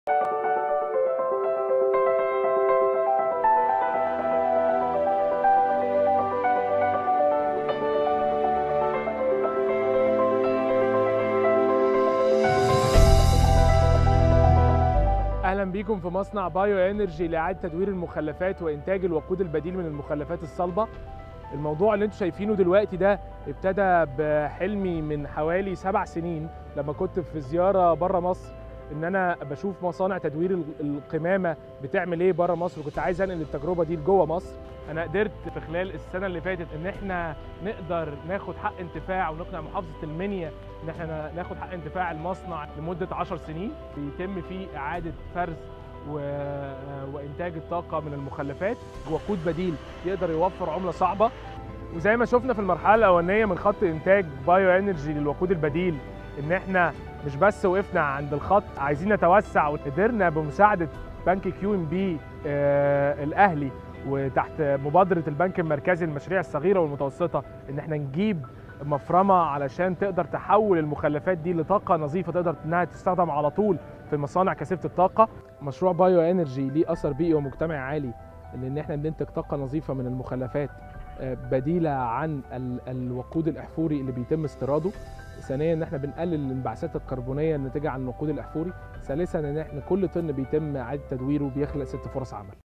اهلا بيكم في مصنع بايو انرجي لاعاده تدوير المخلفات وانتاج الوقود البديل من المخلفات الصلبه الموضوع اللي انتم شايفينه دلوقتي ده ابتدى بحلمي من حوالي سبع سنين لما كنت في زياره بره مصر ان انا بشوف مصانع تدوير ال- القمامه بتعمل ايه بره مصر وكنت عايز انقل التجربه دي لجوه مصر انا قدرت في خلال السنه اللي فاتت ان احنا نقدر ناخد حق انتفاع ونقنع محافظه المنيا ان احنا ناخد حق انتفاع المصنع لمده 10 سنين بيتم فيه اعاده فرز و... وانتاج الطاقه من المخلفات وقود بديل يقدر يوفر عمله صعبه وزي ما شفنا في المرحله الاولانيه من خط انتاج بايو انرجي للوقود البديل ان احنا مش بس وقفنا عند الخط عايزين نتوسع وقدرنا بمساعده بنك كيو ام بي الاهلي وتحت مبادره البنك المركزي للمشاريع الصغيره والمتوسطه ان احنا نجيب مفرمه علشان تقدر تحول المخلفات دي لطاقه نظيفه تقدر انها تستخدم على طول في مصانع كثيفه الطاقه مشروع بايو انرجي ليه اثر بيئي ومجتمعي عالي لان احنا بننتج طاقه نظيفه من المخلفات آه، بديله عن ال- الوقود الاحفوري اللي بيتم استيراده ثانيا ان احنا بنقلل الانبعاثات الكربونيه الناتجه عن الوقود الاحفوري ثالثا ان احنا كل طن بيتم اعاده تدويره بيخلق ست فرص عمل